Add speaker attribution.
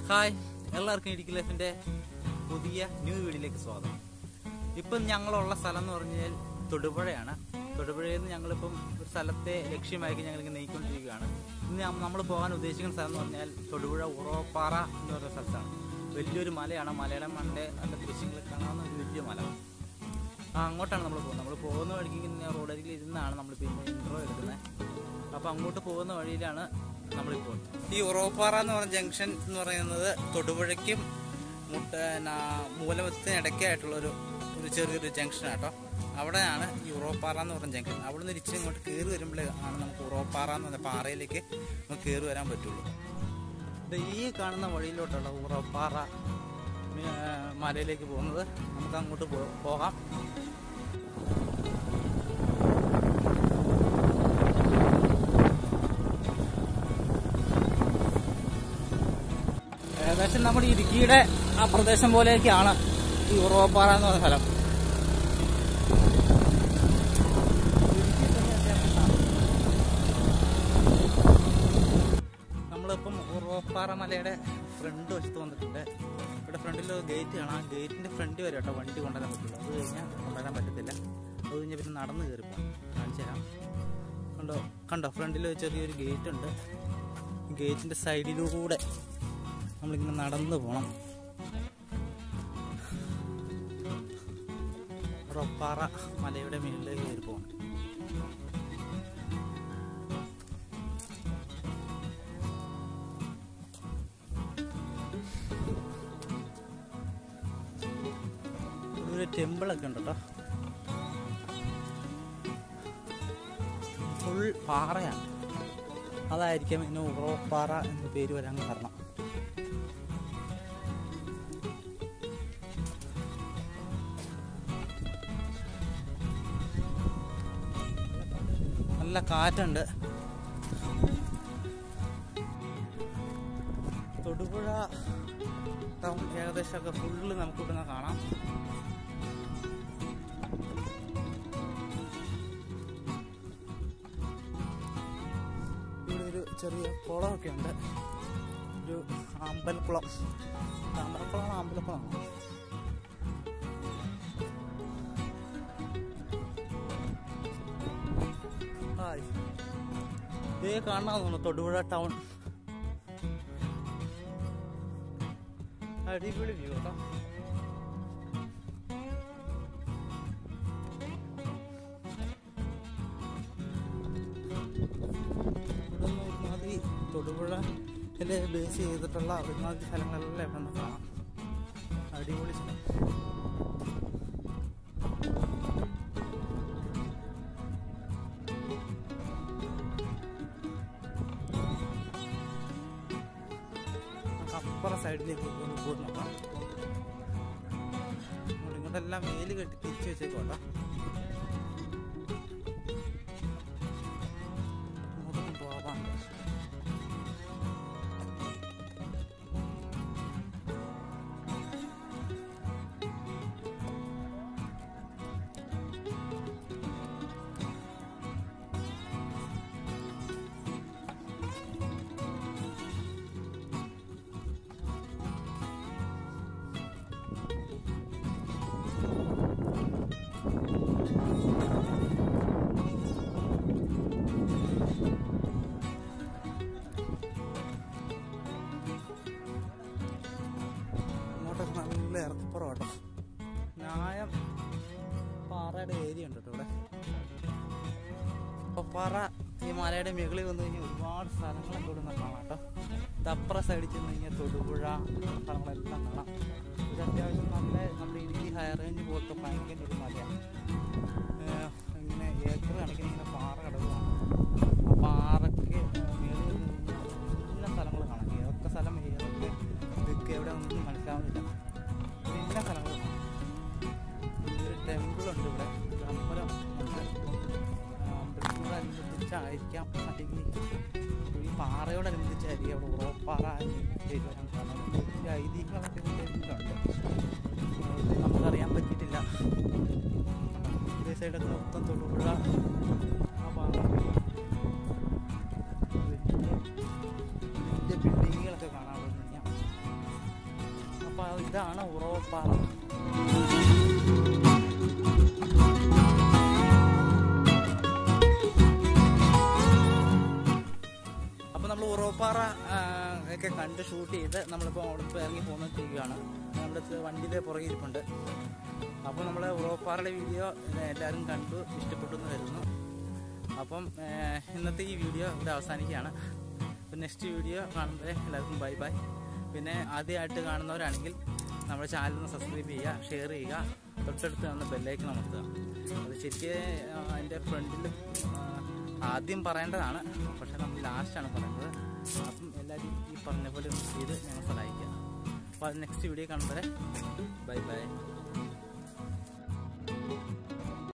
Speaker 1: hi എല്ലാവർക്കും ഇടുക്കി ലൈഫിന്റെ പുതിയ ന്യൂ വീഡിയോയിലേക്ക് സ്വാഗതം ഇപ്പം ഞങ്ങളുള്ള സ്ഥലം എന്ന് പറഞ്ഞാൽ തൊടുപുഴയാണ് തൊടുപുഴയിൽ നിന്ന് ഞങ്ങളിപ്പം ഒരു സ്ഥലത്തെ ലക്ഷ്യമാക്കി ഞങ്ങൾ ഇങ്ങനെ നീക്കിക്കൊണ്ടിരിക്കുകയാണ് ഇന്ന് നമ്മൾ പോകാൻ ഉദ്ദേശിക്കുന്ന സ്ഥലം എന്ന് പറഞ്ഞാൽ തൊടുപുഴ ഉറവപ്പാറ എന്ന് പറയുന്ന സ്ഥലത്താണ് വലിയൊരു മലയാണ് മലയുടെ മണ്ടേ അതിൻ്റെ ദൃശ്യങ്ങൾ കാണാവുന്ന ഒരു വലിയ മല ആ അങ്ങോട്ടാണ് നമ്മൾ പോകുന്നത് നമ്മൾ പോകുന്ന വഴിക്ക് ഇങ്ങനെ റോഡരികിൽ ഇരുന്നാണ് നമ്മൾ പിന്നെ ഇൻട്രോ എടുക്കുന്നത് അപ്പോൾ അങ്ങോട്ട് പോകുന്ന വഴിയിലാണ് നമ്മളിപ്പോൾ ഈ ഉറവപ്പാറ എന്ന് പറഞ്ഞ ജംഗ്ഷൻ എന്ന് പറയുന്നത് തൊടുപുഴയ്ക്കും മുട്ട നാ- മൂലമത്തിന് ഇടയ്ക്കായിട്ടുള്ള ഒരു ഒരു ചെറിയൊരു ജംഗ്ഷൻ ആട്ടോ അവിടെയാണ് ഈ ഉറവപ്പാറ എന്ന് പറഞ്ഞ ജംഗ്ഷൻ അവിടെ നിന്ന് ഇച്ചിരി ഇങ്ങോട്ട് കയറി വരുമ്പോഴേ ആണ് നമുക്ക് ഉറവപ്പാറ എന്ന് പറഞ്ഞ പാറയിലേക്ക് നമുക്ക് കയറി വരാൻ പറ്റുള്ളൂ ദേ ഈ കാണുന്ന വഴിയിലോട്ടുള്ള ഉറവപ്പാറ ഏ, മലയിലേക്ക് പോകുന്നത് നമുക്ക് അങ്ങോട്ട് പോ- പോകാം ഏകദേശം നമ്മുടെ ഇടുക്കിയുടെ ആ പ്രദേശം പോലെയൊക്കെയാണ് ഈ ഉറവപ്പാറ എന്ന് പറഞ്ഞ സ്ഥലം നമ്മളിപ്പം ഉറവപ്പാറ മലയുടെ ഫ്രണ്ട് വശത്ത് വന്നിട്ടുണ്ട് ഇവിടെ ഫ്രണ്ടിൽ ഗേറ്റ് കാണാം ആ ഗേറ്റിന്റെ ഫ്രണ്ട് വരെ കേട്ടോ വണ്ടി കൊണ്ടുവരാൻ പറ്റുള്ളൂ അത് കഴിഞ്ഞാൽ കൊണ്ടുവരാൻ പറ്റത്തില്ല അത് കഴിഞ്ഞാൽ പിന്നെ നടന്ന് കയറിപ്പോ കാണിച്ചു തരാം കണ്ടോ കണ്ടോ ഫ്രണ്ടിൽ ചെറിയൊരു ഗേറ്റ് ഉണ്ട് ഗേറ്റിന്റെ സൈഡിലൂടെ നമ്മളിങ്ങനെ നടന്നു പോകണം ഉറപ്പാറ മലയുടെ മുകളിലേക്ക് കയറി പോകണം ഒരു ടെമ്പിളൊക്കെ ഉണ്ട് കേട്ടോ ഫുൾ പാറയാണ് അതായിരിക്കും ഇതിന് ഉറവപ്പാറ എന്ന പേര് വരാൻ കാരണം നല്ല കാറ്റുണ്ട് തൊടുപുഴ ടൗൺ ഏകദേശമൊക്കെ ഫുള്ള് നമുക്ക് ഇവിടുന്ന് കാണാം ഇവിടെ ഒരു ചെറിയ കുളമൊക്കെ ഉണ്ട് ഒരു അമ്പലക്കുളം താമരക്കുളമാണ് അമ്പലക്കുളമാണ് ഹായ് ഇതേ കാണാൻ തോന്നുന്നു തൊടുപുഴ ടൗൺ അടിപൊളി വ്യൂ കേട്ടോ ഇവിടുന്ന് ഒരുമാതിരി തൊടുപുഴയിലെ ബേസ് ചെയ്തിട്ടുള്ള ഒരുമാതിരി സ്ഥലങ്ങളെല്ലാം ഇവിടെ നിന്ന് കാണാം അടിപൊളി സ്ഥലം നമുക്ക് അപ്പുറം സൈഡിലേക്ക് ഒന്ന് പോയി നോക്കാം ഇങ്ങോട്ട് ഇങ്ങോട്ടെല്ലാം വേല് കെട്ടി തിരിച്ചു വെച്ചേക്കോട്ടോ ഇങ്ങോട്ടൊന്നും പോവാണ്ട് ഇങ്ങോട്ടൊക്കെ നല്ല ഇറക്കപ്പുറം കേട്ടോ ന്യായം പാറയുടെ ഏരിയ ഉണ്ട് കേട്ടോ ഇവിടെ അപ്പൊ പാറ ഈ മലയുടെ മുകളിൽ വന്നു കഴിഞ്ഞാൽ ഒരുപാട് സ്ഥലങ്ങളൊക്കെ ഇവിടെ നിന്ന് കാണാം കേട്ടോ ഇതപ്പുറ സൈഡിൽ ചെന്ന് കഴിഞ്ഞാൽ തൊടുപുഴ സ്ഥലങ്ങളെല്ലാം കാണാം ഇത് അത്യാവശ്യം നല്ല നമ്മുടെ ഇടുക്കി ഹൈ റേഞ്ച് പോലത്തെ ഭയങ്കര ഒരു മലയാണ് ഏഹ് ഇങ്ങനെ ഏക്കർ കണക്കിന് ഇങ്ങനെ പാറ കിടക്കുകയാണ് ആ പാറയ്ക്ക് മുകളിൽ നിന്ന് കഴിഞ്ഞാൽ എല്ലാ സ്ഥലങ്ങളും കാണാം ഏതൊക്കെ സ്ഥലം ഏതൊക്കെ ഇതൊക്കെ എവിടെ ഒന്നും മനസ്സിലാവുന്നില്ല എല്ലാ സ്ഥലങ്ങളും കാണാം ഒരു ടെമ്പിൾ ഉണ്ട് ഇവിടെ ഒരു അമ്പലം ഉണ്ട് ആ അമ്പലത്തിനോടനുബന്ധിച്ചായിരിക്കാം അല്ലെങ്കിൽ ഈ പാറയോടനുബന്ധിച്ചായിരിക്കും അവിടെ ഉറപ്പാറ എന്ന് പേര് വരാൻ കാരണം വലിയ ഐതിഹ്യങ്ങളൊക്കെ ഇതിൻ്റെ ഉണ്ട് അത് നമുക്കറിയാൻ പറ്റിയിട്ടില്ല ഇതേ സൈഡൊക്കെ മൊത്തം തൊടുപുഴ ആ ഭാഗം വലിയ വലിയ ബിൽഡിങ്ങുകളൊക്കെ കാണാൻ പറ്റും ഉറവപ്പാറ അപ്പോൾ നമ്മൾ ഉറവപ്പാറ ആ, ഒക്കെ കണ്ട് ഷൂട്ട് ചെയ്ത് നമ്മളിപ്പോൾ അവിടെ ഇപ്പോൾ ഇറങ്ങി പോകുന്നിരിക്കുകയാണ് നമ്മുടെ അടുത്ത് വണ്ടിയുടെ പുറകെ ഇരിപ്പുണ്ട് അപ്പോൾ നമ്മൾ ഉറവപ്പാറയുടെ വീഡിയോ എല്ലാവരും കണ്ടു ഇഷ്ടപ്പെട്ടു എന്ന് കരുതുന്നു അപ്പം ആ, ഇന്നത്തെ ഈ വീഡിയോ ഇവിടെ അവസാനിക്കുകയാണ് അപ്പം നെക്സ്റ്റ് വീഡിയോ കാണുമ്പോൾ എല്ലാവർക്കും ബൈ ബൈ പിന്നെ ആദ്യമായിട്ട് കാണുന്നവരാണെങ്കിൽ നമ്മുടെ ചാനൽ ഒന്ന് സബ്സ്ക്രൈബ് ചെയ്യുക ഷെയർ ചെയ്യുക തൊട്ടടുത്ത് വന്ന ബെല്ലൈക്കൺ അമർത്തുക അത് ശരിക്ക് ആ, അതിൻ്റെ ഫ്രണ്ടിൽ ആദ്യം പറയേണ്ടതാണ് പക്ഷെ നമ്മൾ ലാസ്റ്റാണ് പറയുന്നത് അപ്പം എല്ലാവരും ഈ പറഞ്ഞ പോലെ ഒന്ന് ചെയ്ത് ഞങ്ങൾ സഹായിക്കുക അപ്പോൾ അത് നെക്സ്റ്റ് വീഡിയോ കാണുമ്പോൾ ബൈ ബൈ